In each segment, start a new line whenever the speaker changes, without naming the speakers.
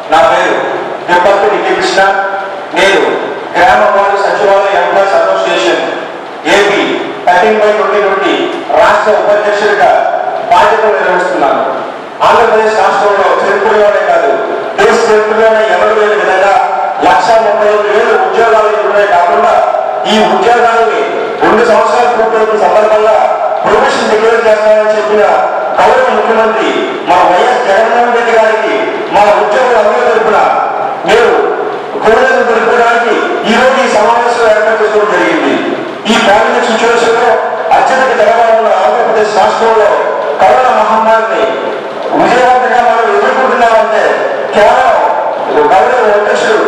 నా పేరు విపత్తు నిత్యకృష్ణ నేను గ్రామ వార్డు సచివాలయ employees association AP thirteen by twenty twenty రాష్ట్ర ఉపాధ్యక్షుడిగా బాధ్యతలు నిర్వహిస్తున్నాను ఆంధ్రప్రదేశ్ రాష్ట్రంలో చరిత్రలోనే కాదు దేశ చరిత్రలోనే ఎవరు లేని విధంగా లక్ష ముప్పై ఐదు వేలు ఉద్యోగాలు ఇవ్వడమే కాకుండా ఈ ఉద్యోగాలని రెండు సంవత్సరాలు పూర్తవుతున్న సందర్భంగా ప్రొఫెషన్ డిక్లేర్ చేస్తామని చెప్పిన గౌరవ ముఖ్యమంత్రి మా వైఎస్ జగన్మోహన్ రెడ్డి గారికి మా ఉద్యోగులందరూ తరపున మీరు కోరికలు తెలుపుకోవడానికి ఈ రోజు ఈ సమావేశం ఏర్పాటు చేసుకోవడం జరిగింది ఈ పాండమిక్ సిచ్యువేషన్ లో అత్యధిక జనాభా ఉన్న ఆంధ్రప్రదేశ్ రాష్ట్రంలో కరోనా మహమ్మారిని విజయవంతంగా మనం ఎదుర్కొంటున్నామంటే కేవలం గౌరవ అధ్యక్షుడు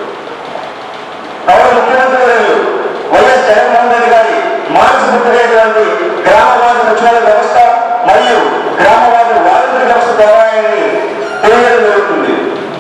గౌరవ ముఖ్యమంత్రి వర్యులు వైఎస్ జగన్మోహన్ రెడ్డి గారి మానసికమైనటువంటి గ్రామవాద సచివాలయ వ్యవస్థ మరియు గ్రామవాద వాలంటీర్ వ్యవస్థ ద్వారా ఆయన్ని తెలియజేయడం జరుగుతుంది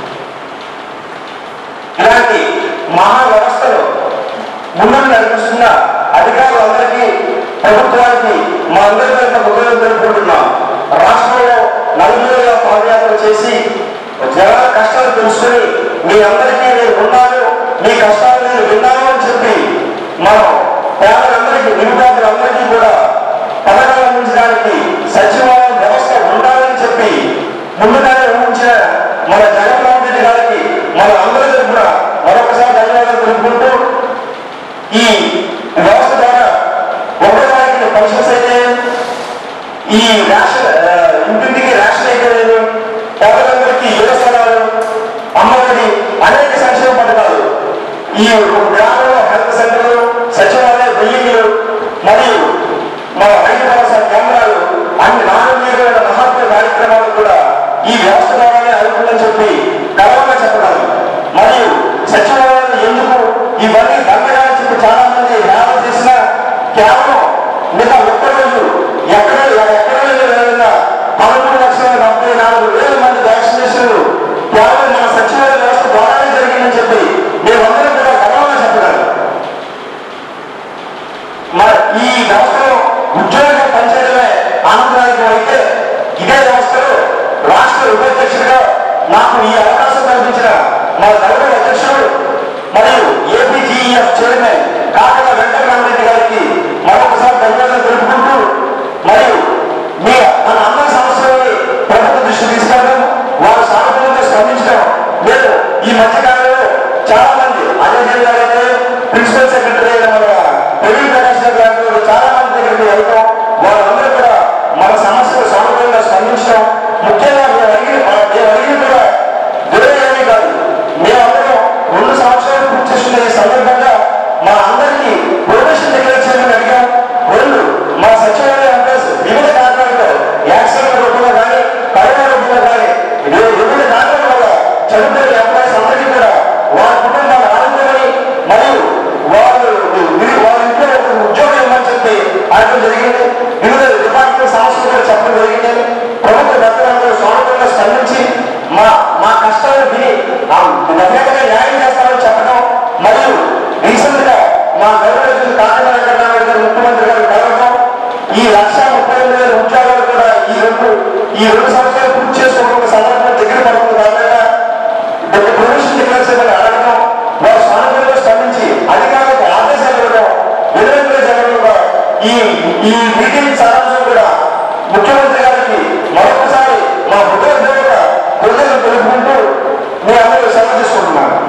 ఇలాంటి మహా వ్యవస్థను ముందుకు నడిపిస్తున్న అధికారులందరికీ ప్రభుత్వానికి మా అందరి తరఫున కృతజ్ఞతలు తెలుపుకుంటున్నాం రాష్ట్రంలో నలుగురుగా పాదయాత్ర చేసి జనాల కష్టాలు తెలుసుకుని మీ అందరికీ నేను ఉన్నాను మీ కష్టాలు నేను విన్నాను అని చెప్పి మనం పేదలందరికీ నిరుపేదలందరికీ కూడా పథకాలు అందించడానికి సచివాలయం వ్యవస్థ ఉండాలని చెప్పి ముందుగానే ఊహించిన మన జగన్మోహన్ రెడ్డి గారికి మన అందరి తరఫున మరొకసారి ధన్యవాదాలు తెలుపుకుంటూ ఈ వ్యవస్థ ద్వారా ఒకసారికి పెన్షన్స్ అయితే ఈ రేషన్ ఆ, ఇంటింటికి రేషన్ అయితే లేదు పేదలందరికీ ఇళ్ల స్థలాలు అమ్మఒడి అనేక సంక్షేమ పథకాలు ఈ గ్రామంలో హెల్త్ సెంటర్లు సచివాలయ బిల్డింగ్లు మరియు మా రైతు భరోసా కేంద్రాలు అన్ని నాణ్యమైన మహత్వ కార్యక్రమాలు కూడా ఈ వ్యవస్థ ద్వారానే అవుతుందని చెప్పి గర్వంగా చెప్పగలను మరియు సచివాలయాలు ఎందుకు ఇవన్నీ దండగా అని చెప్పి చాలా మంది హేళన చేసిన కేవలం మిగతా ఒక్క రోజు ఎక్కడ ఎక్కడ వెళ్ళినా పదమూడు లక్షల డెబ్బై నాలుగు వేల మంది వ్యాక్సినేషన్లు కేవలం మన సచివాలయ వ్యవస్థ ద్వారానే జరిగిందని చెప్పి మేమందరం కూడా గర్వంగా చెప్పగలం మరి ఈ వ్యవస్థలో ఉద్యోగం పనిచేయడమే ఆనందదాయకం అయితే ఇదే వ్యవస్థలో రాష్ట్ర ఉపాధ్యక్షుడిగా నాకు ఈ అవకాశం కల్పించిన మా గౌరవ అధ్యక్షుడు మరియు ఏపీజీఎఫ్ చైర్మన్ కాకల వెంకటరామరెడ్డి గారికి మరొకసారి ధన్యవాదాలు తెలుపుకుంటూ మరియు మీ మన అందరి సమస్యలని ప్రభుత్వ దృష్టి తీసుకెళ్ళడం వారు సానుకూలంగా స్పందించడం నేను ఈ మధ్యకాలంలో చాలా మంది అజయ్ జైన్ గారు అయితే ప్రిన్సిపల్ సెక్రటరీ అయిన మన ప్రవీణ్ ప్రకాష్ గారు గారు చాలా మంది దగ్గరికి వెళ్తాం వాళ్ళందరూ కూడా మన సమస్యలు సానుకూలంగా స్పందించడం ముఖ్యంగా మేము అడిగిన మేము అడిగిన కూడా విడవేయడమే కాదు మేమందరం రెండు సంవత్సరాలు పూర్తి చేసుకున్న ఈ సందర్భంగా మా అందరికీ ప్రొఫెషన్ డిక్లేర్ చేయమని అడిగాం రెండు మా సచివాలయ ఎంప్లాయీస్ వివిధ కారణాలతో యాక్సిడెంట్ రూపంలో కానీ కరోనా రూపంలో కానీ వివిధ వివిధ కారణాల వల్ల చనిపోయిన ఎంప్లాయీస్ అందరికీ కూడా వారి కుటుంబాలు ఆనందమని మరియు వారు వి- వారి ఇంట్లో ఒక ఉద్యోగం ఇవ్వమని చెప్పి అడగడం జరిగింది వివిధ డిపార్ట్మెంట్ సమస్యలు కూడా చెప్పడం జరిగింది ప్రభుత్వ పెద్దలందరూ సానుకూలంగా స్పందించి మా మా కష్టాలను విని ఆ డెఫినెట్గా న్యాయం చేస్తామని చెప్పడం మరియు రీసెంట్ గా మా గవర్నమెంట్ కాకినాడ వెంకటరామరెడ్డి గారు ముఖ్యమంత్రి గారు కలవడం ఈ లక్ష ముప్పై ఎనిమిది వేల ఉద్యోగాలు కూడా ఈ రెండు ఈ రెండు సంవత్సరాలు పూర్తి చేసుకోవడం సందర్భం దగ్గర పడుతుంది కారణంగా ఒక ప్రొఫెషన్ డిక్లేర్ చేయమని అడగడం వారు సానుకూలంగా స్పందించి అధికారులకు ఆదేశాలు ఇవ్వడం వెలువెంటనే జరగడం కూడా ఈ ఈ మీటింగ్ సారాంశం కూడా ముఖ్యమంత్రి గారికి మరొకసారి మా హృదయపూర్వక కృతజ్ఞతలు తెలుపుకుంటూ మీ అందరూ సెలవు తీసుకుంటున్నాను